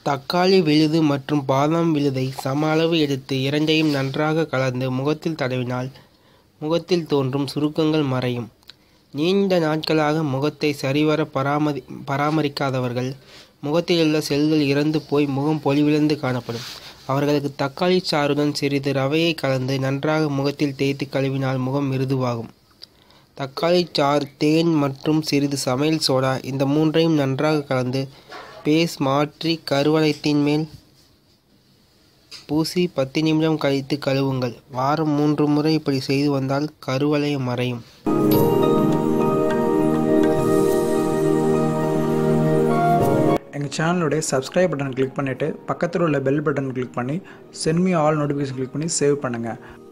தக்காளி விழுது மற்றும் பாதாம் விழுதை சம அளவு எடுத்து இரண்டையும் நன்றாக கலந்து முகத்தில் தடவினால் முகத்தில் தோன்றும் சுருக்கங்கள் மறையும் நீண்ட நாட்களாக முகத்தை சரிவர பராமரி பராமரிக்காதவர்கள் முகத்திலுள்ள செல்கள் இறந்து போய் முகம் பொலிவிழந்து காணப்படும் அவர்களுக்கு தக்காளி சாறுடன் சிறிது ரவையை கலந்து நன்றாக முகத்தில் தேய்த்து கழுவினால் முகம் மிருதுவாகும் தக்காளி சாறு தேன் மற்றும் சிறிது சமையல் சோடா இந்த மூன்றையும் நன்றாக கலந்து பேஸ் மாற்றி கருவளையத்தின் மேல் பூசி பத்து நிமிடம் கழித்து கழுவுங்கள் வாரம் மூன்று முறை இப்படி செய்து வந்தால் கருவளையம் மறையும் எங்கள் சேனலுடைய சப்ஸ்கிரைப் பட்டன் கிளிக் பண்ணிவிட்டு பக்கத்தில் உள்ள பெல் பட்டன் கிளிக் பண்ணி send me all notification click பண்ணி சேவ் பண்ணுங்கள்